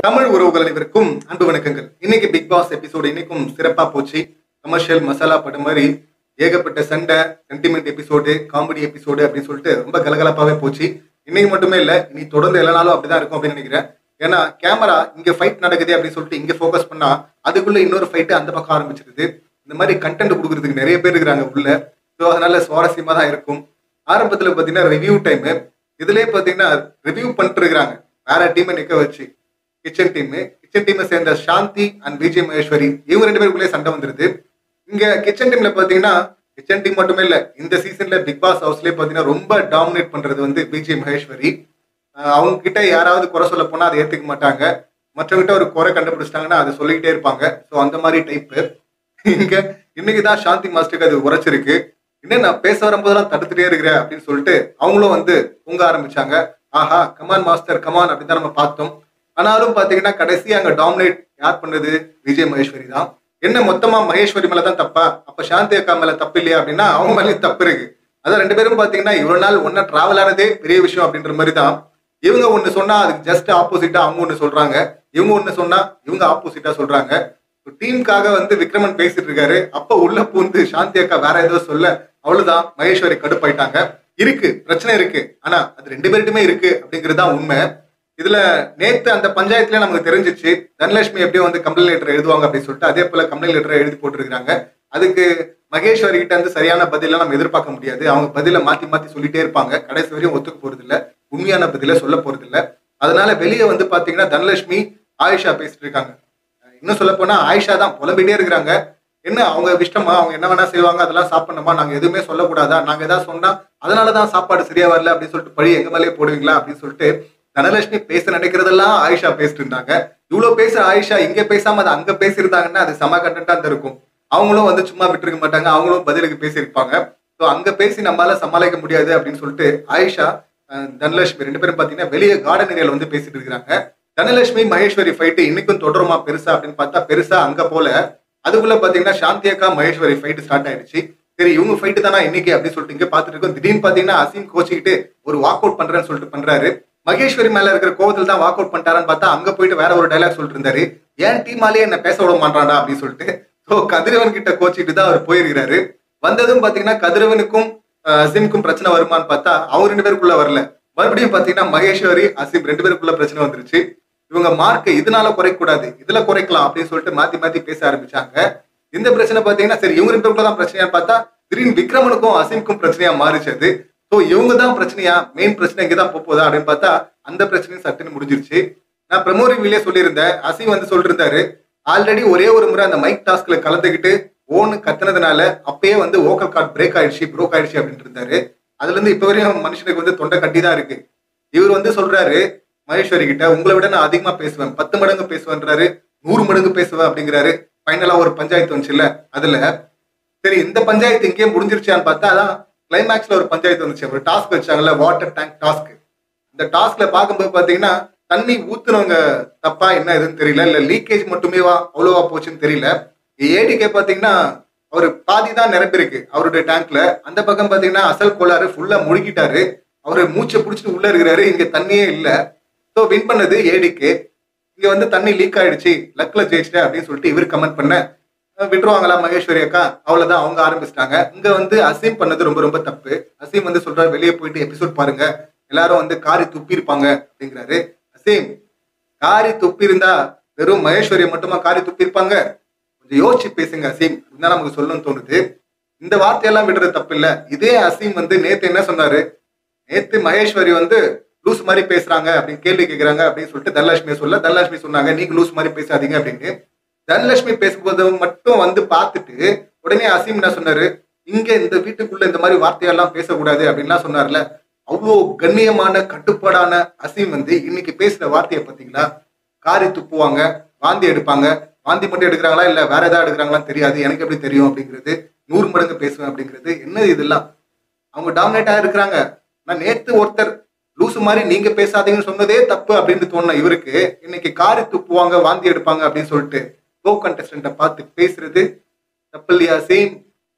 தமிழ் உறவுகள் அனைவருக்கும் அன்பு வணக்கங்கள் இன்னைக்கு பிக் பாஸ் எபிசோடு இன்னைக்கும் சிறப்பா போச்சு கமர்ஷியல் மசாலா படம் மாதிரி ஏகப்பட்ட சண்டை சென்டிமெண்ட் எபிசோடு காமெடி எபிசோடு அப்படின்னு சொல்லிட்டு ரொம்ப கலகலப்பாவே போச்சு இன்னைக்கு மட்டுமே இல்ல இனி தொடர்ந்து எல்லா நாளும் அப்படிதான் இருக்கும் அப்படின்னு நினைக்கிறேன் ஏன்னா கேமரா இங்க ஃபைட் நடக்குது அப்படின்னு சொல்லிட்டு இங்க ஃபோக்கஸ் பண்ணா அதுக்குள்ள இன்னொரு ஃபைட் அந்த பக்கம் ஆரம்பிச்சிருது இந்த மாதிரி கண்டென்ட் கொடுக்கறதுக்கு நிறைய பேர் இருக்கிறாங்க உள்ள ஸோ அதனால சுவாரஸ்யமா தான் இருக்கும் ஆரம்பத்துல பாத்தீங்கன்னா ரிவ்யூ டைம் இதுலயே பாத்தீங்கன்னா ரிவ்யூ பண்ணிட்டு இருக்கிறாங்க வேற டீமை நிக்க வச்சு கிச்சன் டீம் கிச்சன் டீமை சேர்ந்த சாந்தி அண்ட் விஜய் மகேஸ்வரி இவங்க ரெண்டு பேருக்குள்ளே சண்டை வந்துருது இங்க கிச்சன் டீம்ல பாத்தீங்கன்னா கிச்சன் டீம் மட்டுமே இல்ல இந்த சீசன்ல பிக் பாஸ் ஹவுஸ்லயே பாத்தீங்கன்னா ரொம்ப டாமினேட் பண்றது வந்து விஜய் மகேஸ்வரி அஹ் அவங்க கிட்ட யாராவது குறை சொல்ல போனா அதை ஏத்துக்க மாட்டாங்க மற்றவங்கிட்ட ஒரு குறை கண்டுபிடிச்சிட்டாங்கன்னா அதை சொல்லிக்கிட்டே இருப்பாங்க ஸோ அந்த மாதிரி டைப் இங்க இன்னைக்குதான் சாந்தி மாஸ்டருக்கு அது உரைச்சிருக்கு இன்னும் நான் பேச வரும்போதெல்லாம் தடுத்துட்டே இருக்கிறேன் அப்படின்னு சொல்லிட்டு அவங்களும் வந்து தூங்க ஆரம்பிச்சாங்க ஆஹா கமான் மாஸ்டர் கமான் அப்படின்னு தான் நம்ம பார்த்தோம் ஆனாலும் பாத்தீங்கன்னா கடைசி அங்க டாமினேட் யார் பண்ணது விஜய் மகேஸ்வரி தான் என்ன மொத்தமா மகேஸ்வரி மேல தான் தப்பா அப்ப சாந்தி அக்கா மேல தப்பு இல்லையா அப்படின்னா அவங்க மேலேயும் தப்பு இருக்கு அதான் ரெண்டு பேரும் பாத்தீங்கன்னா இவ்வளவு நாள் ஒன்னா டிராவல் ஆனதே பெரிய விஷயம் அப்படின்ற மாதிரி தான் இவங்க ஒண்ணு சொன்னா அதுக்கு ஜஸ்ட் ஆப்போசிட்டா அவங்க ஒண்ணு சொல்றாங்க இவங்க ஒண்ணு சொன்னா இவங்க ஆப்போசிட்டா சொல்றாங்க டீமுக்காக வந்து விக்ரமன் பேசிட்டு இருக்காரு அப்ப உள்ள பூந்து சாந்தி அக்கா வேற ஏதோ சொல்ல அவ்வளவுதான் மகேஸ்வரி கடுப்பாயிட்டாங்க இருக்கு பிரச்சனை இருக்கு ஆனா அது ரெண்டு பேர்ட்டுமே இருக்கு அப்படிங்கிறது தான் உண்மை இதுல நேத்து அந்த பஞ்சாயத்துல நமக்கு தெரிஞ்சிச்சு தனலட்சுமி எப்படியோ வந்து கம்ப்ளைண்ட் லெட்டர் எழுதுவாங்க அப்படின்னு சொல்லிட்டு அதே போல கம்ப்ளைண்ட் லெட்டர் எழுதி போட்டிருக்காங்க அதுக்கு மகேஸ்வரி கிட்ட இருந்து சரியான பதிலாம் நம்ம எதிர்பார்க்க முடியாது அவங்க பதில மாத்தி மாத்தி சொல்லிட்டே இருப்பாங்க கடைசி வரையும் ஒத்துக்க போறது இல்ல உண்மையான பதில சொல்ல போறது இல்ல அதனால வெளியே வந்து பாத்தீங்கன்னா தனலட்சுமி ஆயிஷா பேசிட்டு இருக்காங்க இன்னும் சொல்ல போனா ஆயிஷா தான் புலம்பிட்டே இருக்கிறாங்க என்ன அவங்க இஷ்டமா அவங்க என்ன வேணா செய்வாங்க அதெல்லாம் சாப்பிடணுமா நாங்க எதுவுமே சொல்லக்கூடாதா நாங்க ஏதாவது சொன்னா அதனாலதான் சாப்பாடு சரியா வரல அப்படின்னு சொல்லிட்டு பழி எங்க மேலேயே போடுவீங்களா அப்படின்னு சொல்லிட்டு தனலட்சுமி பேச நினைக்கிறதெல்லாம் ஆயிஷா பேசிட்டு இருந்தாங்க இவ்வளவு பேசுற ஆயிஷா இங்க பேசாம அது அங்க பேசியிருந்தாங்கன்னா அது செம கண்டென்ட்டா இருக்கும் அவங்களும் வந்து சும்மா விட்டுருக்க மாட்டாங்க அவங்களும் பதிலுக்கு பேசியிருப்பாங்க ஸோ அங்க பேசி நம்மளால சமாளிக்க முடியாது அப்படின்னு சொல்லிட்டு ஆயிஷா அஹ், தனலட்சுமி ரெண்டு பேரும் பாத்தீங்கன்னா வெளியே கார்டன் ஏரியால வந்து பேசிட்டு இருக்காங்க தனலட்சுமி மகேஸ்வரி ஃபைட் இன்னைக்கும் தொடருமா பெருசா அப்படின்னு பார்த்தா பெருசா அங்க போல அதுக்குள்ள பாத்தீங்கன்னா சாந்தி அக்கா மகேஸ்வரி ஃபைட் ஸ்டார்ட் ஆயிடுச்சு சரி இவங்க ஃபைட் தானா இன்னைக்கு அப்படின்னு சொல்லிட்டு இங்க பாத்துட்டு இருக்கோம் திடீர்னு பாத்தீங்கன்னா அசீம் கோச்சிக்கிட்டு ஒரு வாக் அவுட் பண்றேன்னு சொல்லிட்டு பண்றாரு மகேஸ்வரி மேல இருக்கிற கோவத்தில் தான் வாக் அவுட் பண்ணிட்டாரான்னு பார்த்தா அங்க போயிட்டு வேற ஒரு டைலாக் சொல்லிட்டு இருந்தாரு ஏன் டீமாலே என்ன பேச விட மாட்டான்டா அப்படின்னு சொல்லிட்டு ஸோ கதிரவன் கிட்ட கோச்சிட்டு தான் அவர் போயிருக்கிறாரு வந்ததும் பாத்தீங்கன்னா கதிரவனுக்கும் அஹ், அசீமுக்கும் பிரச்சனை வருமான்னு பார்த்தா அவங்க ரெண்டு பேருக்குள்ள வரல மறுபடியும் பாத்தீங்கன்னா மகேஸ்வரி அசீம் ரெண்டு பேருக்குள்ள பிரச்சனை வந்துருச்சு இவங்க மார்க் இதனால குறைக்க கூடாது இதுல குறைக்கலாம் அப்படின்னு சொல்லிட்டு மாத்தி மாத்தி பேச ஆரம்பிச்சாங்க இந்த பிரச்சனை பாத்தீங்கன்னா சரி இவங்க ரெண்டு பேருக்குள்ள தான் பிரச்சனையான்னு பார்த்தா திடீர்னு விக்ரமனுக்கும் அசீமுக்கும் பிரச்சனையா மாறிச்சு அது ஸோ இவங்க தான் பிரச்சனையா மெயின் பிரச்சனை இங்க தான் போதா அப்படின்னு பார்த்தா அந்த பிரச்சனையும் சட்டுன்னு முடிஞ்சிருச்சு நான் ப்ரமோ ரிவ்யூலே சொல்லியிருந்தேன் அசீம் வந்து சொல்லிருந்தாரு ஆல்ரெடி ஒரே ஒரு முறை அந்த மைக் டாஸ்க்ல கலந்துக்கிட்டு ஓன்னு கத்துனதுனால அப்பயே வந்து ஓக்கல் கார்டு பிரேக் ஆயிடுச்சு ப்ரோக் ஆயிடுச்சு அப்படின்ட்டு இருந்தாரு அதுல இருந்து இப்ப வரையும் மனுஷனுக்கு வந்து தொண்டை கட்டி தான் இருக்கு இவர் வந்து சொல்றாரு மகேஸ்வரி கிட்ட உங்களை விட நான் அதிகமா பேசுவேன் பத்து மடங்கு பேசுவேன்றாரு நூறு மடங்கு பேசுவேன் அப்படிங்கிறாரு ஃபைனலா ஒரு பஞ்சாயத்து வந்துச்சுல்ல அதுல சரி இந்த பஞ்சாயத்து இங்கேயே முடிஞ்சிருச்சான்னு பார்த்தா அதான் கிளைமேக்ஸ்ல ஒரு பஞ்சாயத்து வந்துச்சு ஒரு டாஸ்க் வச்சாங்கல்ல வாட்டர் டேங்க் டாஸ்க் இந்த டாஸ்க்ல பார்க்கும்போது பாத்தீங்கன்னா தண்ணி ஊத்துனவங்க தப்பா என்ன எதுன்னு தெரியல இல்ல லீக்கேஜ் மட்டுமே வா அவ்வளோவா போச்சுன்னு தெரியல ஏடிக்கே பாத்தீங்கன்னா அவர் பாதி தான் நிரம்பிருக்கு அவருடைய டேங்க்ல அந்த பக்கம் பாத்தீங்கன்னா அசல் கோளாறு ஃபுல்லா முழுகிட்டாரு அவரு மூச்சை பிடிச்சிட்டு உள்ள இருக்கிறாரு இங்க தண்ணியே இல்ல ஸோ வின் பண்ணது ஏடிக்கு இங்க வந்து தண்ணி லீக் ஆயிடுச்சு லக்ல ஜெயிச்சிட்டேன் அப்படின்னு சொல்லிட்டு இவர் கமெண்ட் பண்ண அஹ் விட்டுருவாங்களா மகேஸ்வரி அக்கா அவ்வளவுதான் அவங்க ஆரம்பிச்சிட்டாங்க இங்க வந்து அசீம் பண்ணது ரொம்ப ரொம்ப தப்பு அசீம் வந்து சொல்றாரு வெளியே போயிட்டு எபிசோட் பாருங்க எல்லாரும் வந்து காரி துப்பி இருப்பாங்க அப்படிங்கிறாரு அசீம் காரி துப்பி இருந்தா வெறும் மகேஸ்வரியை மட்டுமா காரி துப்பி இருப்பாங்க கொஞ்சம் யோசிச்சு பேசுங்க அசீம் இதுதான் நமக்கு சொல்லணும்னு தோணுது இந்த வார்த்தையெல்லாம் விடுறது தப்பு இல்ல இதே அசீம் வந்து நேத்து என்ன சொன்னாரு நேத்து மகேஸ்வரி வந்து லூஸ் மாதிரி பேசுறாங்க அப்படின்னு கேள்வி கேட்கறாங்க அப்படின்னு சொல்லிட்டு தனலட்சுமி சொல்ல தனலட்சுமி சொன்னாங்க நீங்க லூஸ் மாதிரி பேசாதீங்க அப்படின்னு தனலட்சுமி பேசும்போது மட்டும் வந்து பார்த்துட்டு உடனே அசீம் என்ன சொன்னாரு இங்க இந்த வீட்டுக்குள்ள இந்த மாதிரி வார்த்தையெல்லாம் பேசக்கூடாது அப்படின்லாம் சொன்னார்ல அவ்வளோ கண்ணியமான கட்டுப்பாடான அசீம் வந்து இன்னைக்கு பேசுற வார்த்தையை பார்த்தீங்களா காரி துப்புவாங்க வாந்தி எடுப்பாங்க வாந்தி மட்டும் எடுக்கிறாங்களா இல்ல வேற ஏதாவது எடுக்கிறாங்களான்னு தெரியாது எனக்கு எப்படி தெரியும் அப்படிங்கிறது நூறு மடங்கு பேசுவேன் அப்படிங்கிறது என்ன இதெல்லாம் அவங்க டாமினேட்டா இருக்கிறாங்க நான் நேத்து ஒருத்தர் லூசு மாதிரி நீங்க பேசாதீங்கன்னு சொன்னதே தப்பு அப்படின்னு தோணுன இவருக்கு இன்னைக்கு காரி துப்புவாங்க வாந்தி எடுப்பாங்க அப்படின்னு சொல்லிட்டு கோ கண்டஸ்டண்ட்டை பார்த்து பேசுறது தப்பு இல்லையா சேம்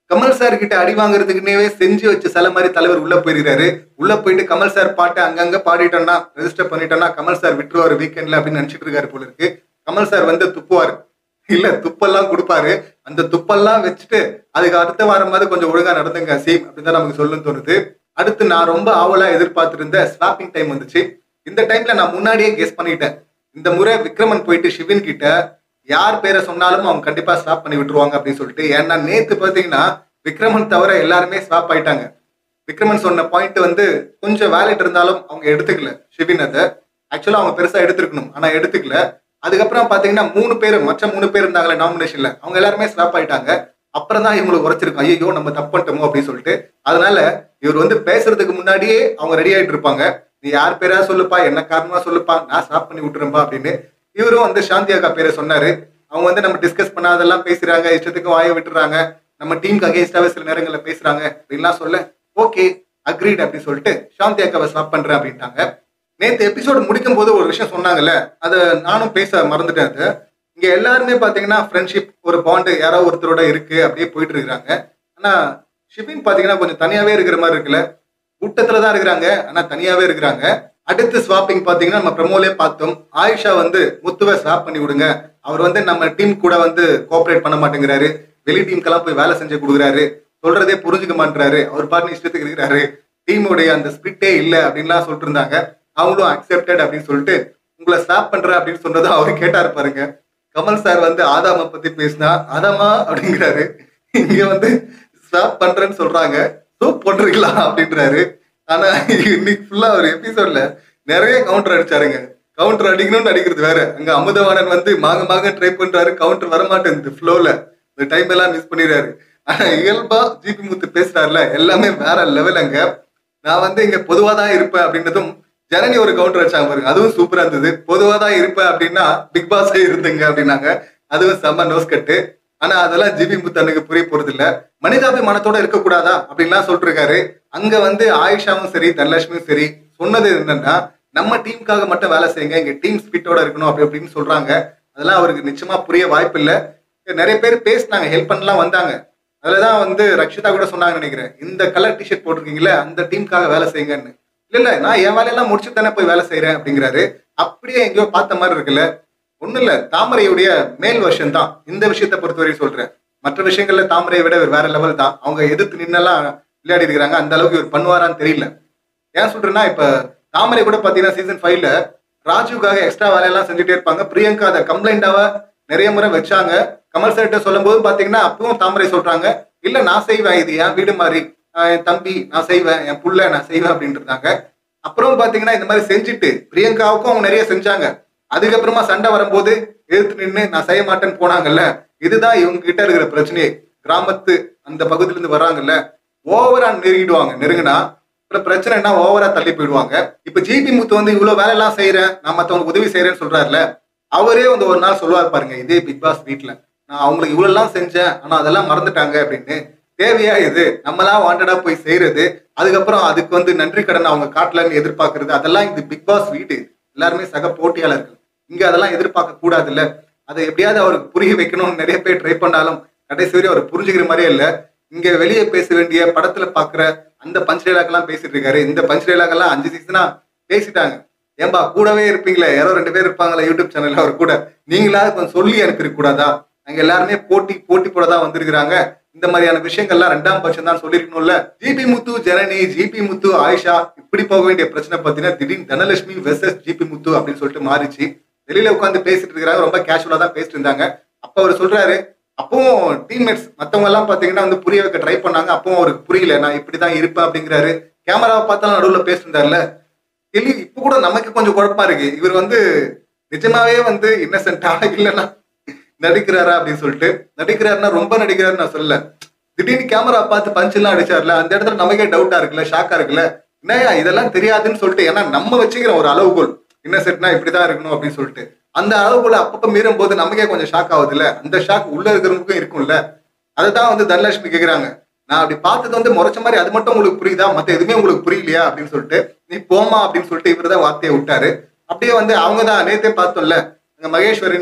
கமல் சார் கிட்ட அடி வாங்குறதுக்குன்னே செஞ்சு வச்ச சில மாதிரி தலைவர் உள்ள போயிருக்காரு உள்ள போயிட்டு கமல் சார் பாட்டு அங்கங்க பாடிட்டோம்னா ரெஜிஸ்டர் பண்ணிட்டோம்னா கமல் சார் விட்டுருவாரு வீக்கெண்ட்ல அப்படின்னு நினைச்சிட்டு இருக்காரு போல இருக்கு கமல் சார் வந்து துப்புவாரு இல்ல துப்பெல்லாம் கொடுப்பாரு அந்த துப்பெல்லாம் வச்சுட்டு அதுக்கு அடுத்த வாரமாவது கொஞ்சம் ஒழுங்கா நடந்துங்க சீம் அப்படின்னு தான் நமக்கு சொல்லணும்னு தோணுது அடுத்து நான் ரொம்ப ஆவலா எதிர்பார்த்திருந்த ஸ்வாப்பிங் டைம் வந்துச்சு இந்த டைம்ல நான் முன்னாடியே கெஸ் பண்ணிட்டேன் இந்த முறை விக்ரமன் போயிட்டு சிவின் கிட்ட யார் பேரை சொன்னாலும் அவங்க கண்டிப்பா ஸ்வாப் பண்ணி விட்டுருவாங்க அப்படின்னு சொல்லிட்டு ஏன்னா நேத்து பாத்தீங்கன்னா விக்ரமன் தவிர எல்லாருமே ஸ்வாப் ஆயிட்டாங்க விக்ரமன் சொன்ன பாயிண்ட் வந்து கொஞ்சம் வேலிட் இருந்தாலும் அவங்க எடுத்துக்கல ஷிபின் அதை ஆக்சுவலா அவங்க பெருசா எடுத்திருக்கணும் ஆனா எடுத்துக்கல அதுக்கப்புறம் பாத்தீங்கன்னா மூணு பேர் மற்ற மூணு பேர் இருந்தாங்களே நாமினேஷன்ல அவங்க எல்லாருமே ஸ்வாப் ஆயிட்டாங்க அப்புறம் தான் இவங்களுக்கு உரைச்சிருக்கும் ஐயோ நம்ம தப்பு பண்ணிட்டோமோ அப்படின்னு சொல்லிட்டு அதனால இவர் வந்து பேசுறதுக்கு முன்னாடியே அவங்க ரெடி ஆயிட்டு இருப்பாங்க நீ யார் பேரா சொல்லுப்பா என்ன காரணமா சொல்லுப்பா நான் ஸ்டாப் பண்ணி விட்டுறேன்பா அப்படின்னு இவரும் வந்து சாந்தி அக்கா பேரை சொன்னாரு அவங்க வந்து நம்ம டிஸ்கஸ் பண்ணாதெல்லாம் பேசுறாங்க இஷ்டத்துக்கு வாய விட்டுறாங்க நம்ம டீமுக்கு அகேன்ஸ்டாவே சில நேரங்கள்ல பேசுறாங்க அப்படின்லாம் சொல்ல ஓகே அக்ரீட் அப்படின்னு சொல்லிட்டு சாந்தி அக்காவை ஸ்டாப் பண்றேன் அப்படின்ட்டாங்க நேத்து எபிசோடு முடிக்கும் போது ஒரு விஷயம் சொன்னாங்கல்ல அதை நானும் பேச மறந்துட்டேன் அது இங்க எல்லாருமே பாத்தீங்கன்னா ஃப்ரெண்ட்ஷிப் ஒரு பாண்டு யாரோ ஒருத்தரோட இருக்கு அப்படியே போயிட்டு இருக்கிறாங்க ஆனா ஷிபின் பாத்தீங்கன்னா கொஞ்சம் தனியாவே இருக்கிற மாதிரி இருக்குல்ல கூட்டத்துல தான் இருக்கிறாங்க ஆனா தனியாவே இருக்கிறாங்க அடுத்து ஸ்வாப்பிங் பாத்தீங்கன்னா நம்ம ப்ரமோலே பார்த்தோம் ஆயிஷா வந்து முத்துவை ஸ்வாப் பண்ணி விடுங்க அவர் வந்து நம்ம டீம் கூட வந்து கோஆபரேட் பண்ண மாட்டேங்கிறாரு வெளி டீமுக்கெல்லாம் போய் வேலை செஞ்சு கொடுக்குறாரு சொல்றதே புரிஞ்சுக்க மாட்டாரு அவர் பாட்டு இஷ்டத்துக்கு இருக்கிறாரு டீமுடைய அந்த ஸ்பிரிட்டே இல்லை அப்படின்லாம் சொல்லிட்டு இருந்தாங்க அவங்களும் அக்செப்டட் அப்படின்னு சொல்லிட்டு உங்களை ஸ்டாப் பண்றேன் அப்படின்னு சொன்னதை அவர் கேட்டாரு பாருங்க கமல் சார் வந்து ஆதாம பத்தி பேசினா ஆதாமா அப்படிங்கிறாரு இங்க வந்து ஸ்டாப் பண்றேன்னு சொல்றாங்க சூப் பண்றீங்களா அப்படின்றாரு ஆனா இன்னைக்கு ஃபுல்லா ஒரு எபிசோட்ல நிறைய கவுண்டர் அடிச்சாருங்க கவுண்டர் அடிக்கணும்னு அடிக்கிறது வேற அங்க அமுதவாணன் வந்து மாங்க மாங்க ட்ரை பண்றாரு கவுண்டர் வரமாட்டேங்குது ஃப்ளோல இந்த டைம் எல்லாம் மிஸ் பண்ணிடுறாரு ஆனா இயல்பா ஜிபி முத்து பேசுறாருல எல்லாமே வேற லெவல் அங்க நான் வந்து இங்க பொதுவா தான் இருப்பேன் அப்படின்றதும் ஜனனி ஒரு கவுண்டர் அடிச்சாங்க பாருங்க அதுவும் சூப்பரா இருந்தது பொதுவா தான் இருப்பேன் அப்படின்னா பிக் பாஸே இருந்துங்க அப்படின்னாங்க அதுவும் செம்ம நோஸ் கட்டு ஆனா அதெல்லாம் ஜிபி முத்தனுக்கு புரிய போறது இல்ல மனிதாபிமானத்தோட இருக்கக்கூடாதா அப்படின்லாம் சொல்லிட்டு இருக்காரு அங்க வந்து ஆயிஷாவும் சரி தனலட்சுமியும் சரி சொன்னது என்னன்னா நம்ம டீமுக்காக மட்டும் வேலை செய்யுங்க இங்க டீம் ஸ்பிட்டோட இருக்கணும் அப்படி அப்படின்னு சொல்றாங்க அதெல்லாம் அவருக்கு நிச்சயமா புரிய வாய்ப்பு இல்ல நிறைய பேர் பேசினாங்க ஹெல்ப் பண்ணலாம் வந்தாங்க அதுலதான் வந்து ரக்ஷிதா கூட சொன்னாங்கன்னு நினைக்கிறேன் இந்த கலர் டிஷர்ட் போட்டிருக்கீங்களே அந்த டீமுக்காக வேலை செய்யுங்கன்னு இல்ல இல்ல நான் என் வேலையெல்லாம் முடிச்சு தானே போய் வேலை செய்யறேன் அப்படிங்கிறாரு அப்படியே எங்கேயோ பார்த்த மாதிரி இருக்குல்ல ஒண்ணும் இல்ல தாமரையுடைய மேல் வருஷன் தான் இந்த விஷயத்தை பொறுத்தவரை சொல்றேன் மற்ற விஷயங்கள்ல தாமரையை விட இவர் வேற லெவல் தான் அவங்க எதிர்த்து நின்னெல்லாம் விளையாடி இருக்கிறாங்க அந்த அளவுக்கு இவர் பண்ணுவாரான்னு தெரியல ஏன் சொல்றேன்னா இப்ப தாமரை கூட பாத்தீங்கன்னா சீசன் ஃபைவ்ல ராஜுக்காக எக்ஸ்ட்ரா வேலையெல்லாம் செஞ்சுட்டே இருப்பாங்க பிரியங்கா அதை கம்ப்ளைண்டாவ நிறைய முறை வச்சாங்க கமல் சார்கிட்ட சொல்லும் போது பாத்தீங்கன்னா அப்பவும் தாமரை சொல்றாங்க இல்ல நான் செய்வேன் இது என் வீடு மாதிரி ஆஹ் என் தம்பி நான் செய்வேன் என் புள்ள நான் செய்வேன் அப்படின்ட்டு இருந்தாங்க அப்புறம் பாத்தீங்கன்னா இந்த மாதிரி செஞ்சுட்டு பிரியங்காவுக்கும் அவங்க நிறைய செஞ்சாங்க அதுக்கப்புறமா சண்டை வரும்போது எதிர்த்து நின்று நான் செய்ய மாட்டேன்னு போனாங்கல்ல இதுதான் இவங்க கிட்ட இருக்கிற பிரச்சனையே கிராமத்து அந்த பகுதியில இருந்து வராங்கல்ல ஓவரா நெருங்கிடுவாங்க நெருங்கினா அப்புறம் பிரச்சனைனா ஓவரா தள்ளி போயிடுவாங்க இப்ப ஜிபி முத்து வந்து இவ்வளவு வேலை எல்லாம் செய்யறேன் நான் மத்தவங்களுக்கு உதவி செய்யறேன்னு சொல்றாருல அவரே வந்து ஒரு நாள் சொல்லுவார் பாருங்க இதே பிக் பாஸ் வீட்ல நான் அவங்களுக்கு இவ்வளவு எல்லாம் செஞ்சேன் ஆனா அதெல்லாம் மறந்துட்டாங்க அப்படின்னு தேவையா இது நம்மளாம் வாண்டடா போய் செய்யறது அதுக்கப்புறம் அதுக்கு வந்து நன்றி கடன் அவங்க காட்டலன்னு எதிர்பார்க்கறது அதெல்லாம் இது பிக் பாஸ் வீடு எல்லாருமே சக போட்டியாளர்கள் இங்க அதெல்லாம் எதிர்பார்க்க கூடாது இல்ல அதை எப்படியாவது அவருக்கு புரிய வைக்கணும்னு நிறைய பேர் ட்ரை பண்ணாலும் கடைசி வரை அவர் புரிஞ்சுக்கிற மாதிரியே இல்ல இங்க வெளியே பேச வேண்டிய படத்துல பாக்குற அந்த பஞ்ச் டைலாக்லாம் பேசிட்டு இருக்காரு இந்த பஞ்ச் டைலாக்லாம் அஞ்சு சீசனா பேசிட்டாங்க ஏன்பா கூடவே இருப்பீங்களே யாரோ ரெண்டு பேர் இருப்பாங்களா யூடியூப் சேனல்ல அவர் கூட நீங்களாவது கொஞ்சம் சொல்லி அனுப்பியிருக்க கூடாதா அங்க எல்லாருமே போட்டி போட்டி போட தான் வந்திருக்கிறாங்க இந்த மாதிரியான விஷயங்கள்லாம் ரெண்டாம் பட்சம் தான் சொல்லிருக்கணும்ல ஜிபி முத்து ஜனனி ஜிபி முத்து ஆயிஷா இப்படி போக வேண்டிய பிரச்சனை பார்த்தீங்கன்னா திடீர்னு தனலட்சுமி வெர்சஸ் ஜிபி முத்து அப்படின்னு சொல்லிட்டு மாறிச்சு வெளியில உட்காந்து பேசிட்டு இருக்கிறாங்க ரொம்ப கேஷுவலா தான் பேசிட்டு இருந்தாங்க அப்ப அவர் சொல்றாரு அப்பவும் டீம்மேட்ஸ் மத்தவங்க எல்லாம் பாத்தீங்கன்னா வந்து புரிய வைக்க ட்ரை பண்ணாங்க அப்பவும் அவருக்கு புரியல நான் இப்படிதான் இருப்பேன் அப்படிங்கிறாரு கேமராவை பார்த்தாலும் நடுவுல பேசியிருந்தாருல தெளி இப்ப கூட நமக்கு கொஞ்சம் குழப்பமா இருக்கு இவர் வந்து நிஜமாவே வந்து இன்னசென்டா இல்லைன்னா நடிக்கிறாரா அப்படின்னு சொல்லிட்டு நடிக்கிறாருன்னா ரொம்ப நடிக்கிறாரு நான் சொல்லல திடீர்னு கேமரா பார்த்து பஞ்ச் எல்லாம் அடிச்சார்ல அந்த இடத்துல நமக்கே டவுட்டா இருக்குல்ல ஷாக்கா இருக்குல்ல என்னையா இதெல்லாம் தெரியாதுன்னு சொல்லிட்டு ஏன்னா நம்ம வச்சுக்கிறோம் ஒரு அளவுகோல் இன்னசென்ட்னா இப்படிதான் இருக்கணும் அப்படின்னு சொல்லிட்டு அந்த அளவுக்குள்ள அப்பப்ப மீறும் போது நமக்கே கொஞ்சம் ஷாக் ஆகுதுல்ல அந்த ஷாக் உள்ள இருக்கிறவங்களுக்கும் இருக்கும்ல அதை தான் வந்து தனலட்சுமி கேக்குறாங்க நான் அப்படி பார்த்தது வந்து முறைச்ச மாதிரி அது மட்டும் உங்களுக்கு புரியுதா மத்த எதுவுமே உங்களுக்கு புரியலையா அப்படின்னு சொல்லிட்டு நீ போமா அப்படின்னு சொல்லிட்டு இவரு தான் வார்த்தையை விட்டாரு அப்படியே வந்து அவங்க தான் நேத்தே பார்த்தோம்ல அங்க மகேஸ்வரின்னு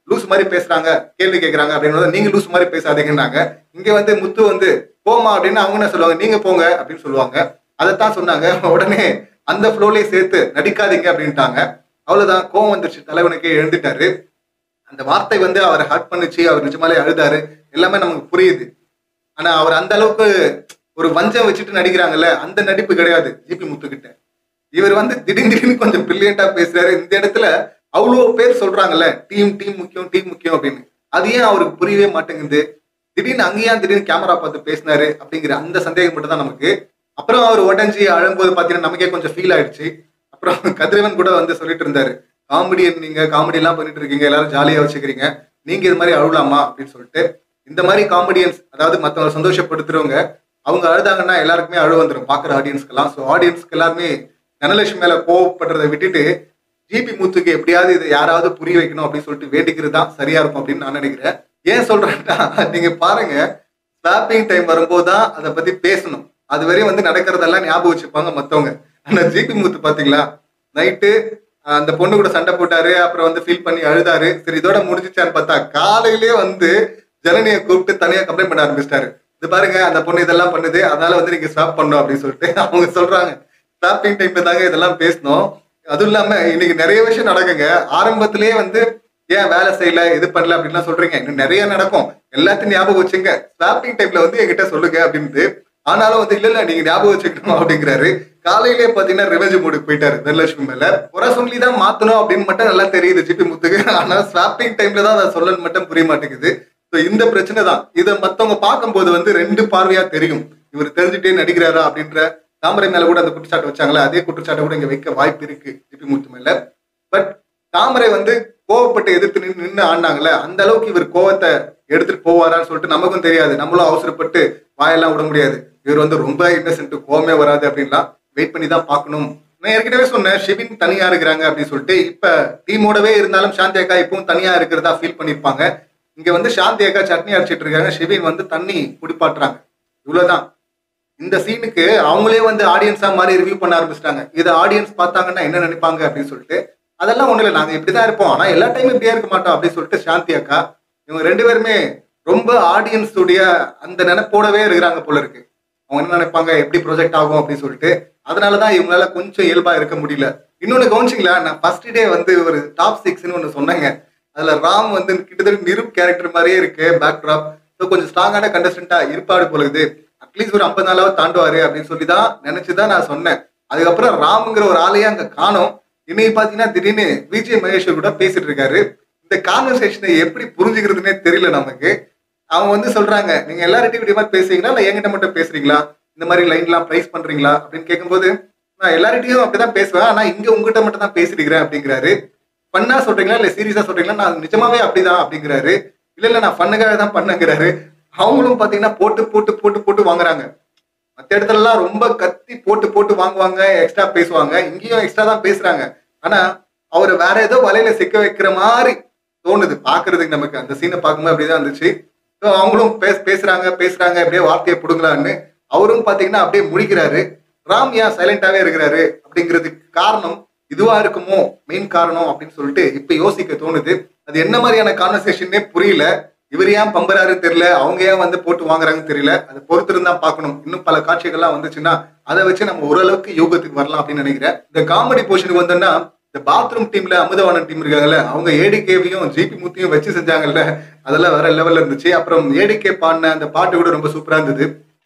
லூஸ் மாதிரி பேசுறாங்க கேள்வி கேட்கறாங்க அப்படின்னு நீங்க லூஸ் மாதிரி பேசாதீங்கன்னாங்க இங்க வந்து முத்து வந்து போமா அப்படின்னு அவங்க என்ன சொல்லுவாங்க நீங்க போங்க அப்படின்னு சொல்லுவாங்க அதைத்தான் சொன்னாங்க உடனே அந்த ஃப்ளோலயே சேர்த்து நடிக்காதீங்க அப்படின்ட்டாங்க அவ்வளவுதான் கோவம் வந்துருச்சு தலைவனுக்கே எழுந்துட்டாரு அந்த வார்த்தை வந்து அவரை ஹர்ட் பண்ணுச்சு அவர் நிஜமாலே அழுதாரு எல்லாமே நமக்கு புரியுது ஆனா அவர் அந்த அளவுக்கு ஒரு வஞ்சம் வச்சுட்டு நடிக்கிறாங்கல்ல அந்த நடிப்பு கிடையாது ஜிபி முத்துக்கிட்ட இவர் வந்து திடீர்னு திடீர்னு கொஞ்சம் பிரில்லியண்டா பேசுறாரு இந்த இடத்துல அவ்வளோ பேர் சொல்றாங்கல்ல டீம் டீம் முக்கியம் டீம் முக்கியம் அப்படின்னு அது ஏன் அவருக்கு புரியவே மாட்டேங்குது திடீர்னு அங்கேயா திடீர்னு கேமரா பார்த்து பேசினாரு அப்படிங்கிற அந்த சந்தேகம் மட்டும் தான் நமக்கு அப்புறம் அவர் உடஞ்சி அழும்போது பாத்தீங்கன்னா நமக்கே கொஞ்சம் ஃபீல் ஆயிடுச்சு அப்புறம் கதிரவன் கூட வந்து சொல்லிட்டு இருந்தாரு காமெடியன் நீங்க காமெடி எல்லாம் பண்ணிட்டு இருக்கீங்க எல்லாரும் ஜாலியா வச்சுக்கிறீங்க நீங்க இது மாதிரி அழுலாமா அப்படின்னு சொல்லிட்டு இந்த மாதிரி காமெடியன்ஸ் அதாவது மற்றவங்க சந்தோஷப்படுத்துறவங்க அவங்க அழுதாங்கன்னா எல்லாருக்குமே அழு வந்துடும் பாக்குற ஆடியன்ஸ்க்கெல்லாம் ஸோ ஆடியன்ஸ்க்கு எல்லாருமே தனலட்சுமி மேல கோவப்படுறதை விட்டுட்டு ஜிபி முத்துக்கு எப்படியாவது இதை யாராவது புரிய வைக்கணும் அப்படின்னு சொல்லிட்டு வேண்டிக்கிறது தான் சரியா இருக்கும் அப்படின்னு நான் நினைக்கிறேன் ஏன் சொல்றேன்னா நீங்க பாருங்க ஸ்லாப்பிங் டைம் வரும்போது தான் அதை பத்தி பேசணும் அது வரையும் வந்து நடக்கிறதெல்லாம் ஞாபகம் வச்சுப்பாங்க மத்தவங்க ஆனா ஜிபி முத்து பாத்தீங்களா நைட்டு அந்த பொண்ணு கூட சண்டை போட்டாரு அப்புறம் வந்து ஃபீல் பண்ணி அழுதாரு சரி இதோட முடிஞ்சிச்சான்னு பார்த்தா காலையிலேயே வந்து ஜனனியை கூப்பிட்டு தனியா கம்ப்ளைண்ட் பண்ண ஆரம்பிச்சிட்டாரு இது பாருங்க அந்த பொண்ணு இதெல்லாம் பண்ணுது அதனால வந்து நீங்க ஸ்டாப் பண்ணும் அப்படின்னு சொல்லிட்டு அவங்க சொல்றாங்க ஸ்டாப்பிங் டைம்ல தாங்க இதெல்லாம் பேசணும் அதுவும் இல்லாம இன்னைக்கு நிறைய விஷயம் நடக்குங்க ஆரம்பத்திலேயே வந்து ஏன் வேலை செய்யல இது பண்ணல அப்படின்லாம் சொல்றீங்க இன்னும் நிறைய நடக்கும் எல்லாத்தையும் ஞாபகம் வச்சுங்க ஸ்லாப்பிங் டைம்ல வந்து என்கிட்ட சொல்லுங்க அப்படின்ட்டு ஆனாலும் வந்து இல்ல இல்ல நீங்க ஞாபகம் வச்சுக்கணும் அப்படிங்கிறாரு காலையிலேயே பாத்தீங்கன்னா ரிவெஞ்ச் மூடுக்கு போயிட்டாரு தனலட்சுமி மேல குறை சொல்லி தான் மாத்தணும் அப்படின்னு மட்டும் நல்லா தெரியுது ஜிபி முத்துக்கு ஆனா ஸ்வாப்பிங் டைம்ல தான் அதை சொல்லணும் மட்டும் புரிய மாட்டேங்குது ஸோ இந்த பிரச்சனை தான் இதை மத்தவங்க பார்க்கும்போது வந்து ரெண்டு பார்வையா தெரியும் இவர் தெரிஞ்சுட்டே நடிக்கிறாரா அப்படின்ற தாமரை மேல கூட அந்த குற்றச்சாட்டு வச்சாங்களே அதே குற்றச்சாட்டை கூட இங்க வைக்க வாய்ப்பு இருக்கு ஜிபி முத்து மேல பட் தாமரை வந்து கோவப்பட்டு எதிர்த்து நின்று நின்று ஆடினாங்கல்ல அந்த அளவுக்கு இவர் கோவத்தை எடுத்துட்டு போவாரான்னு சொல்லிட்டு நமக்கும் தெரியாது நம்மளும் அவசரப்பட்டு வாயெல்லாம் விட முடியாது இவர் வந்து ரொம்ப இன்னசென்ட் கோவமே வராது அப்படின்லாம் வெயிட் பண்ணி தான் பார்க்கணும் நான் ஏற்கனவே சொன்னேன் ஷிவின் தனியா இருக்கிறாங்க அப்படின்னு சொல்லிட்டு இப்ப டீமோடவே இருந்தாலும் சாந்தி அக்கா இப்பவும் தனியா இருக்கிறதா ஃபீல் பண்ணிருப்பாங்க இங்க வந்து சாந்தி அக்கா சட்னி அடிச்சிட்டு இருக்காங்க ஷிவின் வந்து தண்ணி குடிப்பாட்டுறாங்க இவ்வளவுதான் இந்த சீனுக்கு அவங்களே வந்து ஆடியன்ஸா மாதிரி ரிவ்யூ பண்ண ஆரம்பிச்சிட்டாங்க இதை ஆடியன்ஸ் பார்த்தாங்கன்னா என்ன நினைப்பாங்க அப்படின்னு சொல்லிட்டு அதெல்லாம் ஒண்ணு இல்லை நாங்க இப்படிதான் இருப்போம் ஆனா எல்லா டைமும் இப்படியே இருக்க மாட்டோம் அப்படின்னு சொல்லிட்டு சாந்தி அக்கா இவங்க ரெண்டு பேருமே ரொம்ப ஆடியன்ஸ் உடைய அந்த நினைப்போடவே இருக்கிறாங்க போல இருக்கு அவங்க என்ன நினைப்பாங்க எப்படி ப்ரொஜெக்ட் ஆகும் அப்படின்னு சொல்லிட்டு அதனாலதான் இவங்களால கொஞ்சம் இயல்பா இருக்க முடியல இன்னொன்னு கவனிச்சிங்களா நான் ஃபர்ஸ்ட் டே வந்து ஒரு டாப் சிக்ஸ்னு ஒன்று சொன்னாங்க அதுல ராம் வந்து கிட்டத்தட்ட நிருப் கேரக்டர் மாதிரியே இருக்கு பேக் ட்ராப் ஸோ கொஞ்சம் ஸ்ட்ராங்கான கண்டஸ்டண்டா இருப்பாடு போலகுது அட்லீஸ்ட் ஒரு ஐம்பது நாளாவது தாண்டுவாரு அப்படின்னு சொல்லி தான் நினைச்சுதான் நான் சொன்னேன் அதுக்கப்புறம் ராமுங்கிற ஒரு ஆளையே அங்க காணோம் இன்னைக்கு பாத்தீங்கன்னா திடீர்னு விஜய் மகேஸ்வர் கூட பேசிட்டு இருக்காரு இந்த கான்வர்சேஷனை எப்படி புரிஞ்சுக்கிறதுனே தெரியல நமக்கு அவங்க வந்து சொல்றாங்க நீங்க எல்லார்ட்டையும் இப்படி மாதிரி பேசுறீங்களா இல்ல என்கிட்ட மட்டும் பேசுறீங்களா இந்த மாதிரி லைன்லாம் ப்ரைஸ் பண்றீங்களா அப்படின்னு கேட்கும்போது நான் எல்லார்ட்டையும் அப்படிதான் பேசுவேன் ஆனா இங்க உங்ககிட்ட மட்டும் தான் பேசிருக்கிறேன் அப்படிங்கிறாரு பண்ணா சொல்றீங்களா இல்ல சீரியஸா சொல்றீங்களா நான் நிஜமாவே அப்படிதான் அப்படிங்கிறாரு இல்ல இல்ல நான் பண்ணுக்காக தான் பண்ணுங்கிறாரு அவங்களும் பாத்தீங்கன்னா போட்டு போட்டு போட்டு போட்டு வாங்குறாங்க மத்த இடத்துல எல்லாம் ரொம்ப கத்தி போட்டு போட்டு வாங்குவாங்க எக்ஸ்ட்ரா பேசுவாங்க இங்கேயும் எக்ஸ்ட்ரா தான் பேசுறாங்க ஆனா அவரை வேற ஏதோ வலையில சிக்க வைக்கிற மாதிரி தோணுது பாக்குறதுக்கு நமக்கு அந்த சீனை பார்க்கும்போது அப்படிதான் இருந்துச்சு ஸோ அவங்களும் பேச பேசுறாங்க பேசுறாங்க அப்படியே வார்த்தையை பிடுங்கலான்னு அவரும் பாத்தீங்கன்னா அப்படியே முழிக்கிறாரு ராம் ஏன் சைலண்டாவே இருக்கிறாரு அப்படிங்கிறதுக்கு காரணம் இதுவா இருக்குமோ மெயின் காரணம் அப்படின்னு சொல்லிட்டு இப்ப யோசிக்க தோணுது அது என்ன மாதிரியான கான்வர்சேஷனே புரியல இவர் ஏன் பம்பராருன்னு தெரியல அவங்க ஏன் வந்து போட்டு வாங்குறாங்கன்னு தெரியல அதை பொறுத்திருந்தா பார்க்கணும் இன்னும் பல காட்சிகள்லாம் வந்துச்சுன்னா அதை வச்சு நம்ம ஓரளவுக்கு யோகத்துக்கு வரலாம் அப்படின்னு நினைக்கிறேன் இந்த காமெடி போர்ஷனுக்கு வந்தோம்னா இந்த பாத்ரூம் டீம்ல அமுதவாணன் டீம் இருக்காங்கல்ல அவங்க ஏடிகேவையும் ஜிபி முத்தியும் வச்சு செஞ்சாங்கல்ல அதெல்லாம் வேற லெவல்ல இருந்துச்சு அப்புறம் ஏடிகே பாடின அந்த பாட்டு கூட ரொம்ப சூப்பரா இருந்தது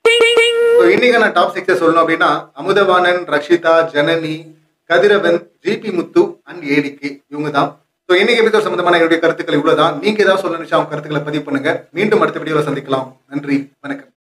So, இன்னைக்கு நான் டாப் சிக்ஸை சொல்லணும் அப்படின்னா Amudhavanan Rakshitha Janani Kathiravan GP Muthu and ADK இவங்க தான் ஸோ இன்னைக்கு எபிசோட் சம்பந்தமான என்னுடைய கருத்துக்கள் இவ்வளவுதான் நீங்க ஏதாவது சொல்ல நினைச்சா அவங்க கருத்துக்களை பதிவு பண்ணுங்க மீண்டும் அடுத்த வீடியோவில் சந்திக்கலாம் நன்றி வணக்கம்